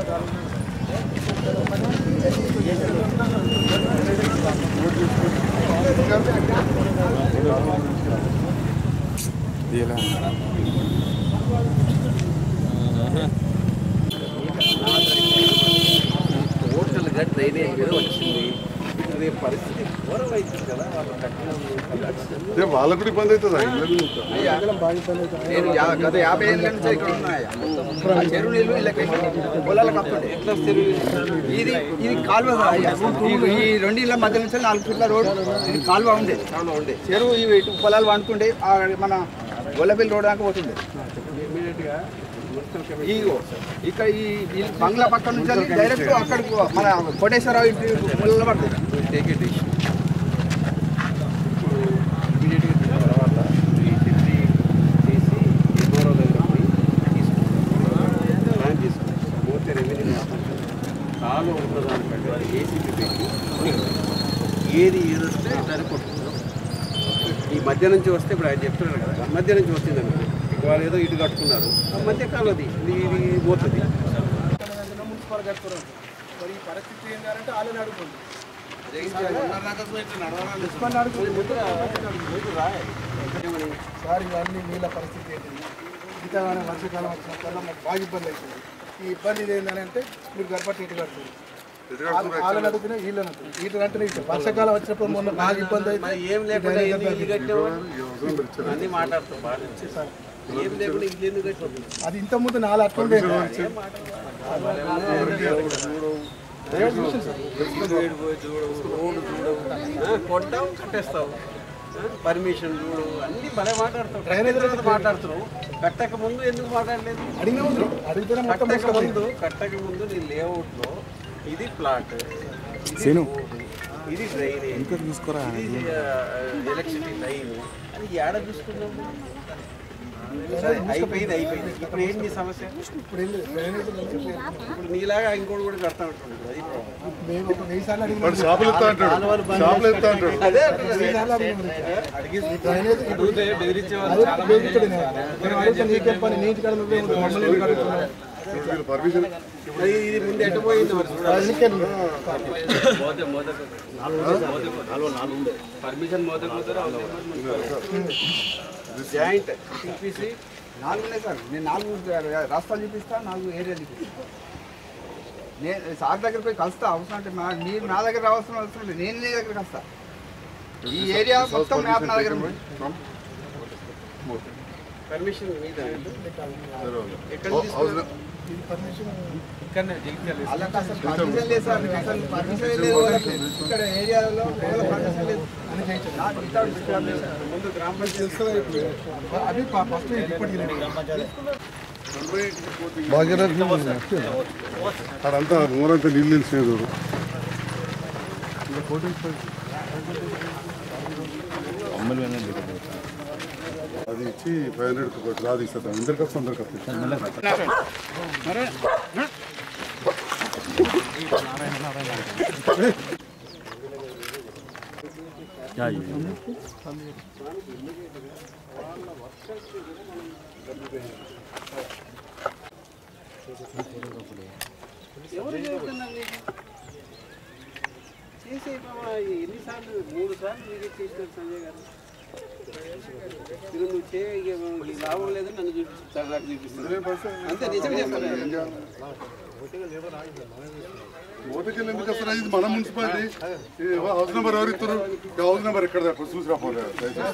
టోటల్గా డ్రైనేజ్ మీద వచ్చింది ఇది పరిస్థితి ఘోరం అవుతుంది కదా వాళ్ళు కట్టిన అదే వాళ్ళకు కూడా ఇబ్బంది అవుతుందా నేను యా- గత యాభై ఏళ్ళ నుంచి ఇక్కడ ఉన్నాయి ఆ చెరువు నీళ్ళు వీళ్ళకి పొలాలకు వస్తుండే ఎట్లా చెరువు ఇది ఇది కాలువ అయ్యా. ఈ- ఈ రెండు ఇళ్ళ మధ్య నుంచి నాలుగు ఫీట్ల రోడ్ ఇది కాలువ ఉండే చాలా ఉండే చెరువు ఇవి ఇటు పొలాలు వండుకుంటే ఆ మన గొల్లపల్లి రోడ్ దాకా పోతుంది ఇమీడియట్గా ఇగో ఇక్కడ ఈ ఈ బంగ్లా పక్క నుంచి వెళ్ళి డైరెక్ట్ అక్కడికి మన కోటేశ్వరరావు ఇంటి పొలంలో పడుతుంది టేక్ ఇట్ ఇష్యూ ఇప్పుడు ఇమీడియట్గా తర్వాత ఈ సిటీ తీసి ఎన్నో దగ్గర పోయి తీసుకుంటాం ప్లాన్ తీసుకుంటాం పోతే రెవెన్యూ కాలు ఉన్న దాని ప్రకారం ఏసీపీ పెట్టి ఏది ఏది వస్తే దాన్ని కొట్టుకుంటాం ఈ మధ్య నుంచి వస్తే ఇప్పుడు ఆయన చెప్తున్నారు కదా మధ్య నుంచి వచ్చింది అనుకో వాళ్ళు ఏదో ఇటు కట్టుకున్నారు ఆ మధ్య కాలది ఇది ఇది పోతుంది మున్సిపల్ కట్టుకోవడం మరి ఈ పరిస్థితి ఏం కావాలంటే వాళ్ళని అడుగుతుంది సార్ ఇవన్నీ నీళ్ళ పరిస్థితి ఏంటి మిగతావాన వర్షాకాలం వచ్చినప్పుడల్లా మాకు బాగా ఇబ్బంది అవుతుంది ఈ ఇబ్బంది ఇది ఏంటంటే మీరు గర్భట్టి ఇటు కడుతుంది వాళ్ళని అడుగుతున్నా వీళ్ళని అడుగుతుంది ఇటు అంటే ఇటు వర్షాకాలం వచ్చినప్పుడు మొన్న బాగా ఇబ్బంది మరి అయితే ఏం లేకుండా ఎన్ని ఇల్లు కట్టావు అన్నీ మాట్లాడుతాం బాగా ఏం లేకుండా ఇల్లు ఎందుకు కట్టావు అది ఇంత ముందు నాలుగు అట్లుండే కొట్టావు కట్టేస్తావు పర్మిషన్ చూడు అన్ని భలే మాట్లాడతావు డ్రైనేజ్ మాట్లాడుతున్నావు కట్టక ముందు ఎందుకు మాట్లాడలేదు అడిగినా ఉంది అడిగితేనే మొత్తం కట్టక ముందు కట్టక ముందు నీ లేఅవుట్ లో ఇది ప్లాట్ ఇది రోడ్డు, ఇది డ్రైనేజ్ ఇది ఎలక్ట్రిసిటీ లైన్ అది ఏడ చూసుకున్నాము సరే, అయిపోయింది అయిపోయింది ఇప్పుడు ఏంటి నీ సమస్య ఇప్పుడు ఏం లేదు డ్రైనేజ్ లేదు. ఇప్పుడు నీలాగా ఇంకోటి కూడా కడతా ఉంటున్నాడు అది problem. మేము ఒక వెయ్యి సార్లు అడిగినాం వాడు షాపులు ఎత్తా అంటాడు షాపులు ఎత్తా అంటాడు అదే వెయ్యి సార్లు అడిగినాం ఈ డ్రైనేజ్ అదే బెదిరించడు నేను. నేను అడుగుతా నీకేం పని నీటి కాడ నువ్వే ఉండు, మమ్మల్ని ఎందుకు అడుగుతున్నావు? వీళ్ళు పర్మిషన్ మరి ఇది ముందు ఎట్ట పోయింది మరి చూడాలి అందుకే నువ్వు- జాయింట్ టీపీసీ నాలుగు ఉన్నాయి సార్ నేను నాలుగు రాష్ట్రాలు చూపిస్తా నాలుగు ఏరియాలు చూపిస్తా నేను సార్ దగ్గర పోయి కలుస్తా అవసరం అంటే మా మీరు నా దగ్గర రావాల్సిన అవసరం లేదు నేను నీ దగ్గర వస్తా ఈ ఏరియా మొత్తం మ్యాప్ నా దగ్గర ఉంది పర్మిషన్ మీద ఎక్కడ హౌస్ తీసుకున్నారు? ఇది పర్మిషన్ వాళ్ళకి అసలు పర్మిషన్ లేదు సార్ అసలు పర్మిషన్ లేదు వాళ్ళకి. ఇక్కడ ఏరియాలో వాళ్ళకి పర్మిషన్ లేదు అని చేయించండి. నాకు without permission. ముందు గ్రామ పంచాయతీ అది ఫస్ట్ ఇప్పటికి లేదు. భాగ్యరథి అక్కడంతా ఊరంతా నీళ్ళు నిలిచినాయి చూడు అది ఇచ్చి ఫైవ్ హండ్రెడ్ ఒకటి రాదు ఇస్తాం అందరికి వస్తాం అందరికి వస్తాం ఎవరు చేస్తున్నారు నీకు? చేసే బాబా, ఎన్నిసార్లు మూడు సార్లు విజిట్ చేసినారు సంజయ్ గారు ఇది నువ్వు చేయ ఇక మనకి లాభం లేదు నన్ను చూపిస్తాను నాకు చూపిస్తాను అంతే నిజం చెప్తాను ఓటకెళ్ళి ఎందుకు వస్తారు ఇది మన మున్సిపాలిటీ ఈ హౌస్ నెంబర్ ఎవరు ఇస్తారు ఈ హౌస్ నెంబర్ ఎక్కడ దాకా చూసి రాపోలేదు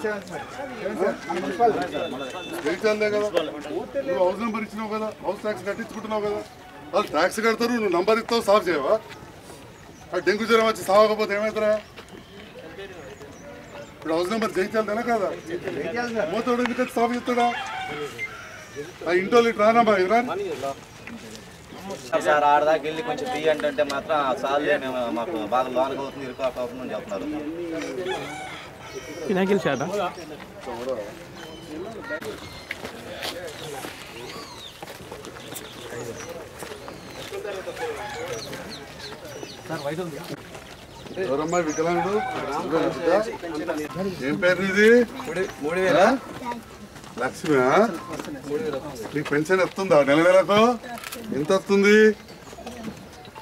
తెలిసాలే కదా నువ్వు హౌస్ నెంబర్ ఇచ్చినావు కదా హౌస్ ట్యాక్స్ కట్టించుకుంటున్నావు కదా వాళ్ళు ట్యాక్స్ కడతారు నువ్వు నంబర్ ఇస్తావు సాఫ్ చేయవా ఆ డెంగ్యూ జ్వరం వచ్చి సాగకపోతే ఏమవుతారా ఇప్పుడు హౌస్ నెంబర్ జయించాలి కదా మూతోడు ఎందుకు వచ్చి సాఫ్ చేస్తాడా ఆ ఇంట్లో రానమ్మా ఇవ్వరా సార్ ఆడదాకా వెళ్ళి కొంచెం తీయ అంటే మాత్రం ఆ సార్లు మేము మాకు బాగా లోనకి అవుతుంది ఇరుకు అవుతుంది అని చెప్తున్నారు ఎవరమ్మా వికలాంగుడు ఏం పేరు ఇది మూడు వేల లక్ష్మి నీకు పెన్షన్ వస్తుందా నెల నెలకు ఎంత వస్తుంది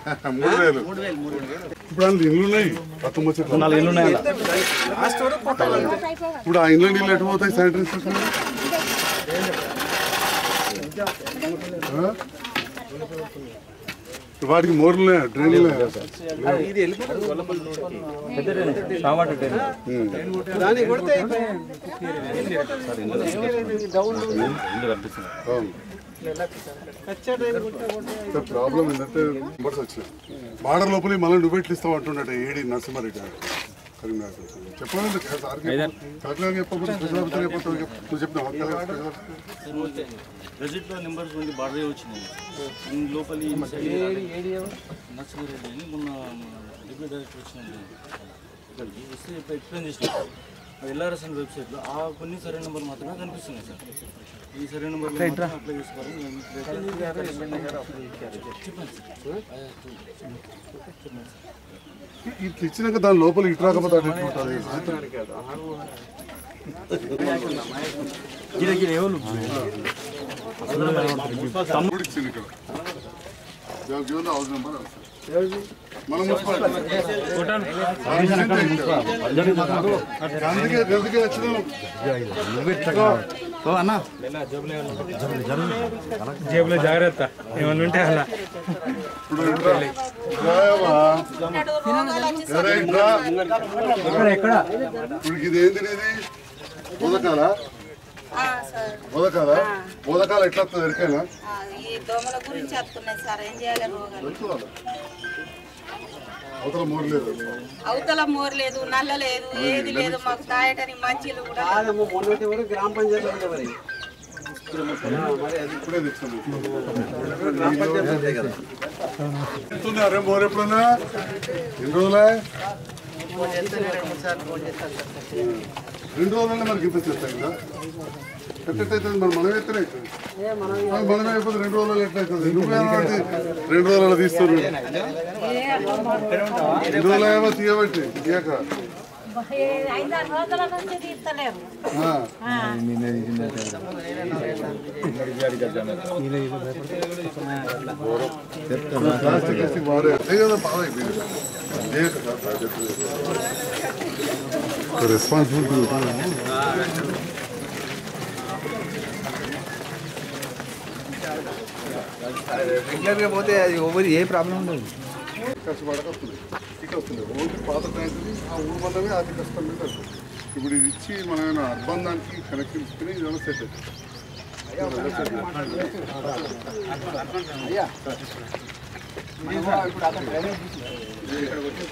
మూడు వేలు ఇప్పుడు అందులో ఇల్లు ఉన్నాయి పత్తొమ్మ చెట్లు నాలుగు ఇల్లు ఉన్నాయి ఇప్పుడు ఆ ఇల్లు నీళ్ళు ఎటు పోతాయి శానిటరీ ఇన్స్పెక్షన్ వాటికి మోర్లు ఉన్నాయా? డ్రైన్లు ఉన్నాయా? అవును ప్రాబ్లం ఏంటంటే నెంబర్స్ వచ్చినాయి బార్డర్ లోపలి మళ్ళీ నువ్వు ఎట్లు ఇస్తావు అంటున్నట్టు ఏడి నరసింహారెడ్డి గారు కరీంనగర్ చెప్పాలంటే సార్కి కలెక్టర్ చెప్పకపోతే ప్రజాపతి చెప్పావు నువ్వు చెప్పినావు ప్రెజెంట్లో నెంబర్స్ ఉంది బార్డర్ వచ్చినాయి ఈ లోపలి నర్సరీ అని మొన్న డిప్యూటీ డైరెక్టర్ వచ్చినట్టు ఇక్కడికి వస్తే ఇప్పుడు ఎక్స్ప్లెయిన్ చేసినారు ఎల్ఆర్ఎస్ అనే వెబ్సైట్లో ఆ కొన్ని సరైన నెంబర్ మాత్రమే కనిపిస్తున్నాయి సార్ ఈ సరైన నెంబర్ అప్లై చేసుకోవాలి చెప్పండి సార్ ఇట్లా ఇచ్చినాక దాని లోపల ఇటు రాకపోతే అటు ఎట్లా ఉంటుంది తమ్ముడు ఇచ్చింది ఇక్కడ జాబ్ జీవన్ హౌస్ నెంబర్ మన మున్సిపాలిటీ అందుకే అందుకే వచ్చినాము జేబులో జాగ్రత్త ఏమన్నా ఉంటే అలా ఇప్పుడు ఇట్లా రాయవా? ఎరా ఇట్లా? ఇప్పుడు ఇది ఏంది ఇది బోధకాల ఆ, సార్ బోధకాల బోధకాల ఎట్లా వస్తుంది ఎరికైనా ఆ, ఈ దోమల గురించి వస్తున్నాయి సార్ ఏం చేయాలి రోగాలు అవతల మూడు లేదు అవతల మోర్ లేదు నల్ల లేదు ఏది లేదు మాకు తాయటని మంచిలు కూడా లేవు. గ్రామ పంచాయతీ మరి ఇప్పుడే తెచ్చాము ఎత్తున్నారే మోర్ ఎప్పుడన్నా ఎన్ని రోజులే రెండు రోజులనే మనకి ఇంత చేస్తాయి కదా ఎట్లయితే మరి మనం ఎత్తనే అవుతుంది మరి మనమే అయిపోతే రెండు రోజులు ఎట్లయితుంది నువ్వే అంటే రెండు రోజులు తీస్తారు రెండు రోజులు ఏమో తీయబట్టి తీయక ఐదారు రోజుల నుంచి తీస్తలేరు ఆ. ప్లాస్టిక్ ప్లాస్టిక్ వాడే అదే కదా బాధ అయిపోయింది అదే కదా బాధ్యత. రెస్పాన్సిబిలిటీ రెగ్యులర్గా పోతే అది ఓవర్ ఏ ప్రాబ్లం ఉండదు కష్టపడకపోతుంది ఇక వస్తుంది ఓన్లీ పాత ట్యాంకుది ఆ ఊరు మందమే అతి కష్టం మీద వస్తుంది. ఇప్పుడు ఇది ఇచ్చి మనం ఏమైనా అర్బంధానికి కనెక్షన్ ఇస్తేనే ఇది సెట్ అవుతుంది అయ్యా మనము ఇప్పుడు అక్కడ డ్రైనేజ్ చూసినాం. ఇక్కడికి వచ్చి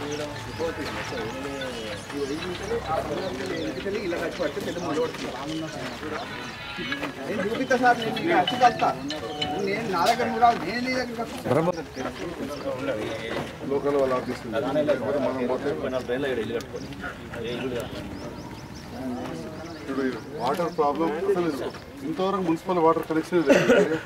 ఇలా ఖర్చు పడితే పెద్ద మొదలు పడుతుంది నేను చూపిస్తా సార్ నేను ఇక్కడ వచ్చి కలుస్తా నేను నా దగ్గర కూడా నేను నీ దగ్గర వస్తా. లోకల్ వాళ్ళు ఆఫీసులు లేకపోతే మనం పోతే ఇల్లు కట్టుకొని ఏ ఇల్లు కాదు. ఇప్పుడు వాటర్ ప్రాబ్లం అసలు ఇంతవరకు మున్సిపల్ వాటర్ కనెక్షన్ లేదు